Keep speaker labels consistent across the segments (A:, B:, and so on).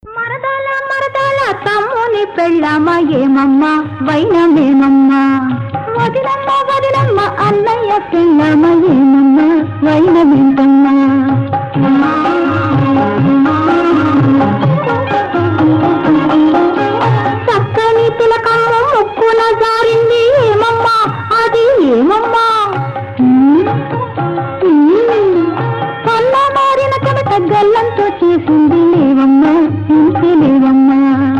A: మరదల మరదల తమ్ముని పెళ్ళామ ఏమమ్మా వైనమేమమ్మా వదిలమ్మ వదిలమ్మ అన్నయ్య పెళ్ళామ ఏమమ్మా వైనమేంటమ్మా చక్కని తిలకమ్మ ముక్కున జారింది ఏమమ్మా అది ఏమమ్మా కన్న మారిన కనుక గల్లంతో చేసింది లేవమ్మా ఇంటి లేవమ్మా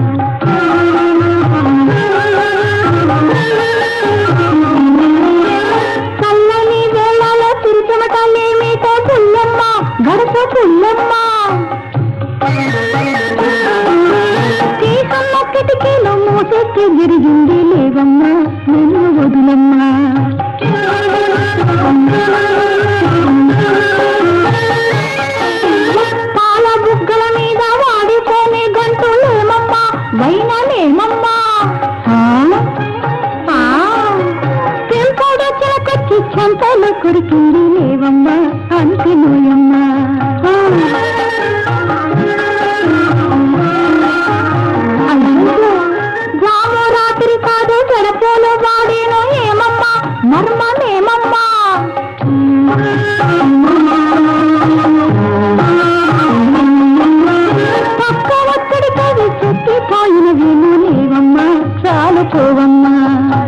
A: చల్లని వేళలో తిరుచమటలేమిటో పుల్లమ్మ గడప పుల్లమ్మ సీతమ్మ కిటికీలో మూసెక్కి జరిగింది లేవమ్మా నిన్ను వదులమ్మా పాల బుగ్గల మీద వాడిపోనే గంటులేమమ్మా వైనలేమమ్మా పెంపుడు చిలకొచ్చి చెంపలు కొరికింది లేవమ్మా అంతి నోయమ్మా జాము రాత్రి కాదు చెరపోలు వాడేను ఏమమ్మా మర్మమేమమ్మా పక్క ఒక్కడి కవి చుట్టిపోయిన విను లేవమ్మా చాలు పోవమ్మా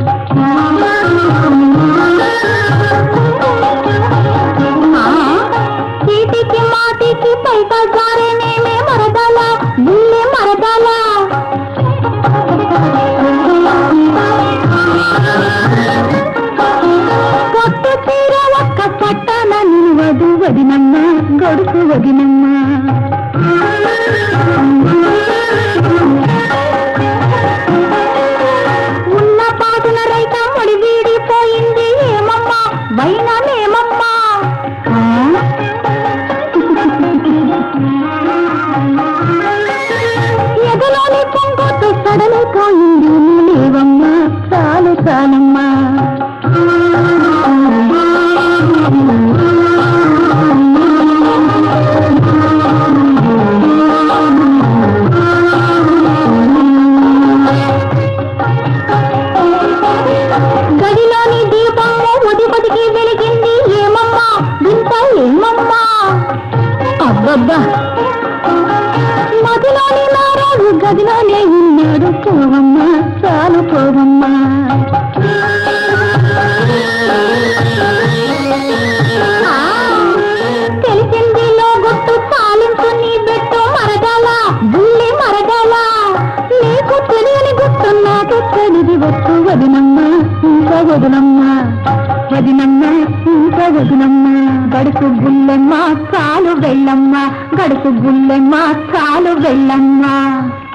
A: చీటికి మాటికి పైట జారేనేమే మరదల బుల్లె మరదల పొట్టు చీర ఒక్క పట్టన నిలవదు వదినమ్మ గొడుసు వదినమ్మ ఉన్న పాటున రైత ముడి వీడిపోయింది ఏమమ్మా వైనమేమమ్మా ఎదలోని పొంగుతూ సడలిపోయింది లేవమ్మా చాలు చాలమ్మా గదిలోని దీపము ఉదిపతికి వెలిగింది ఏమమ్మా వింత ఏమమ్మా అబ్బబ్బా మదిలోని నారాజు గదిలోనే ఉన్నాడు పోవమ్మా చాలు పోవమ్మా ఆ, తెలిసింది లో గుట్టు చాలించు నీ బెట్టు మరగాల బుల్లి మరగాల నీకు తెలియని గుట్టు నాకు తెలివి వచ్చు వదినమ్మ ఇంకా వదినమ్మ వదినమ్మ ఇంకా వదినమ్మ గడుపు గుల్లెమ్మ చాలు వెళ్ళమ్మ గడుపు గుల్లెమ్మ చాలు వెళ్ళమ్మ